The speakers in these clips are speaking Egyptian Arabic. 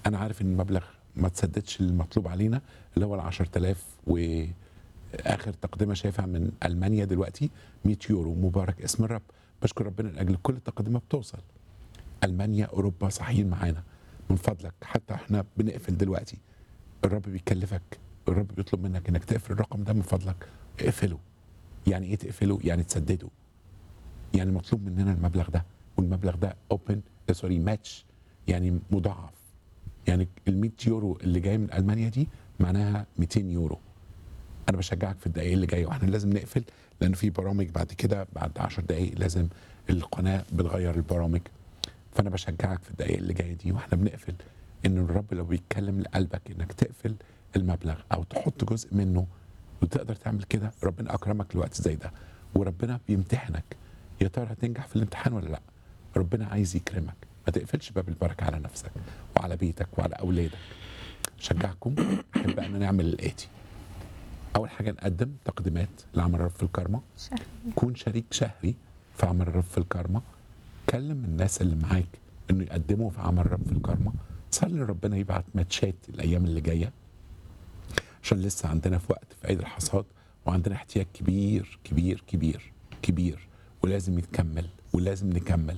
انا عارف ان المبلغ ما تسددش المطلوب علينا اللي هو ال 10000 واخر تقدمه شايفها من المانيا دلوقتي 100 يورو مبارك اسم الرب بشكر ربنا لاجل كل تقدمه بتوصل المانيا اوروبا صحيين معانا من فضلك حتى احنا بنقفل دلوقتي الرب بيكلفك الرب بيطلب منك انك تقفل الرقم ده من فضلك اقفله يعني ايه تقفله يعني تسدده يعني مطلوب مننا المبلغ ده والمبلغ ده اوبن سوري ماتش يعني مضاعف يعني ال 100 يورو اللي جاي من المانيا دي معناها 200 يورو انا بشجعك في الدقائق اللي جايه واحنا لازم نقفل لان في برامج بعد كده بعد 10 دقائق لازم القناه بتغير البرامج فانا بشجعك في الدقائق اللي جايه دي واحنا بنقفل ان الرب لو بيتكلم لقلبك انك تقفل المبلغ او تحط جزء منه وتقدر تعمل كده ربنا اكرمك لوقت زي ده وربنا بيمتحنك يا ترى هتنجح في الامتحان ولا لا ربنا عايز يكرمك ما تقفلش باب البركه على نفسك وعلى بيتك وعلى اولادك شجعكم احب ان نعمل الاتي اول حاجه نقدم تقديمات لعمل الرب في الكرمه شهر كون شريك شهري في عمل الرب في الكرمه كلم الناس اللي معاك انه يقدموا في عمل الرب في الكرمه صلي ربنا يبعت ماتشات الايام اللي جايه عشان لسه عندنا في وقت في عيد الحصاد وعندنا احتياج كبير كبير كبير كبير ولازم يتكمل ولازم نكمل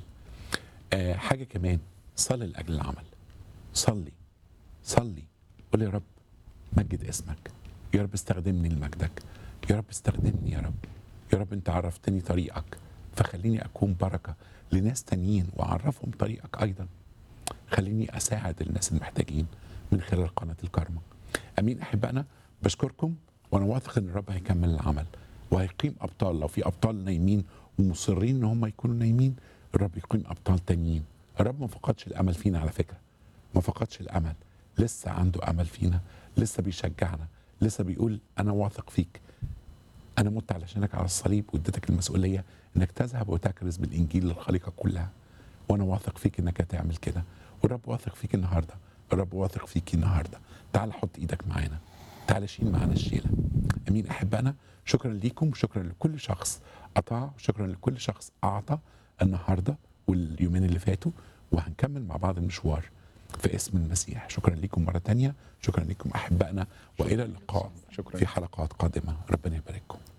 آه حاجه كمان صلي لاجل العمل صلي صلي قول يا رب مجد اسمك يا رب استخدمني لمجدك يا رب استخدمني يا رب يا رب انت عرفتني طريقك فخليني اكون بركه لناس تانيين واعرفهم طريقك ايضا خليني اساعد الناس المحتاجين من خلال قناه الكرمه امين احبائنا بشكركم وانا واثق ان الرب هيكمل العمل وهيقيم ابطال لو في ابطال نايمين ومصرين ان هم يكونوا نايمين الرب يقيم ابطال تانيين الرب ما فقدش الامل فينا على فكره ما فقدش الامل لسه عنده امل فينا لسه بيشجعنا لسه بيقول انا واثق فيك انا مت علشانك على الصليب واديتك المسؤوليه انك تذهب وتكرز بالانجيل للخليقه كلها وانا واثق فيك انك هتعمل كده والرب واثق فيك النهارده الرب واثق فيك النهارده تعال حط ايدك معانا تعال شيل معانا الشيله امين احبائنا شكرا ليكم شكرا لكل شخص اطاع شكرا لكل شخص اعطى النهارده واليومين اللي فاتوا وهنكمل مع بعض المشوار في اسم المسيح شكرا لكم مره تانية شكرا لكم احبائنا والى اللقاء شكراً. في حلقات قادمه ربنا يبارككم